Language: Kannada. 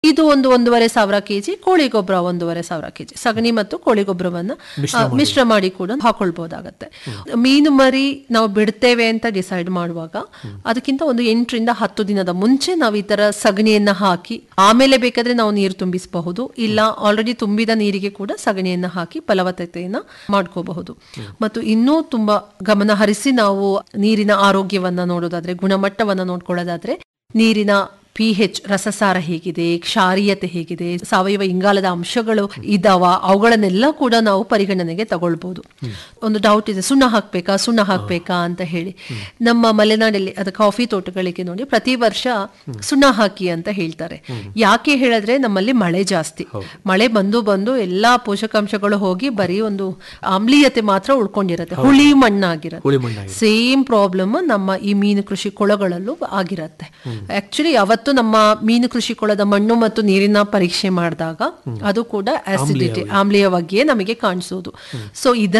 ಇದು ಒಂದು ಒಂದೂವರೆ ಸಾವಿರ ಕೆಜಿ ಕೋಳಿ ಗೊಬ್ಬರ ಒಂದೂವರೆ ಸಾವಿರ ಕೆಜಿ ಸಗಣಿ ಮತ್ತು ಕೋಳಿ ಗೊಬ್ಬರವನ್ನ ಆ, ಮಿಶ್ರ ಮಾಡಿ ಕೂಡ ಹಾಕೊಳ್ಬಹುದಾಗತ್ತೆ ಮೀನು ಮರಿ ನಾವು ಬಿಡ್ತೇವೆ ಅಂತ ಡಿಸೈಡ್ ಮಾಡುವಾಗ ಅದಕ್ಕಿಂತ ಒಂದು ಎಂಟರಿಂದ ಹತ್ತು ದಿನದ ಮುಂಚೆ ನಾವು ಈ ತರ ಸಗಣಿಯನ್ನ ಹಾಕಿ ಆಮೇಲೆ ಬೇಕಾದ್ರೆ ನಾವು ನೀರು ತುಂಬಿಸಬಹುದು ಇಲ್ಲ ಆಲ್ರೆಡಿ ತುಂಬಿದ ನೀರಿಗೆ ಕೂಡ ಸಗಣಿಯನ್ನ ಹಾಕಿ ಫಲವತ್ತತೆಯನ್ನ ಮಾಡ್ಕೋಬಹುದು ಮತ್ತು ಇನ್ನೂ ತುಂಬಾ ಗಮನ ಹರಿಸಿ ನಾವು ನೀರಿನ ಆರೋಗ್ಯವನ್ನ ನೋಡೋದಾದ್ರೆ ಗುಣಮಟ್ಟವನ್ನ ನೋಡ್ಕೊಳ್ಳೋದಾದ್ರೆ ನೀರಿನ ಪಿ ಹೆಚ್ ರಸಸಾರ ಹೇಗಿದೆ ಕ್ಷಾರೀಯತೆ ಹೇಗಿದೆ ಸಾವಯವ ಇಂಗಾಲದ ಅಂಶಗಳು ಇದಾವ ಅವುಗಳನ್ನೆಲ್ಲ ಕೂಡ ನಾವು ಪರಿಗಣನೆಗೆ ತಗೊಳ್ಬಹುದು ಒಂದು ಡೌಟ್ ಇದೆ ಸುಣ್ಣ ಹಾಕ್ಬೇಕಾ ಸುಣ್ಣ ಹಾಕ್ಬೇಕಾ ಅಂತ ಹೇಳಿ ನಮ್ಮ ಮಲೆನಾಡಲ್ಲಿ ಅದು ಕಾಫಿ ತೋಟಗಳಿಗೆ ನೋಡಿ ಪ್ರತಿ ವರ್ಷ ಸುಣ್ಣ ಹಾಕಿ ಅಂತ ಹೇಳ್ತಾರೆ ಯಾಕೆ ಹೇಳಿದ್ರೆ ನಮ್ಮಲ್ಲಿ ಮಳೆ ಜಾಸ್ತಿ ಮಳೆ ಬಂದು ಬಂದು ಎಲ್ಲಾ ಪೋಷಕಾಂಶಗಳು ಹೋಗಿ ಬರೀ ಒಂದು ಆಮ್ಲೀಯತೆ ಮಾತ್ರ ಉಳ್ಕೊಂಡಿರತ್ತೆ ಹುಳಿ ಮಣ್ಣಾಗಿರತ್ತೆ ಹುಳಿ ಮಣ್ಣಾಗಿದೆ ಸೇಮ್ ಪ್ರಾಬ್ಲಮ್ ನಮ್ಮ ಈ ಮೀನು ಕೃಷಿ ಕೊಳಗಳಲ್ಲೂ ಆಗಿರತ್ತೆ ಆಕ್ಚುಲಿ ಅವತ್ತು ನಮ್ಮ ಮೀನು ಕೃಷಿ ಕೊಳದ ಮಣ್ಣು ಮತ್ತು ನೀರಿನ ಪರೀಕ್ಷೆ ಮಾಡಿದಾಗ ಅದು ಕೂಡ ಆಸಿಡಿಟಿ ಆಮ್ಲೀಯವಾಗಿಯೇ ನಮಗೆ ಕಾಣಿಸೋದು ಸೊ ಇದರ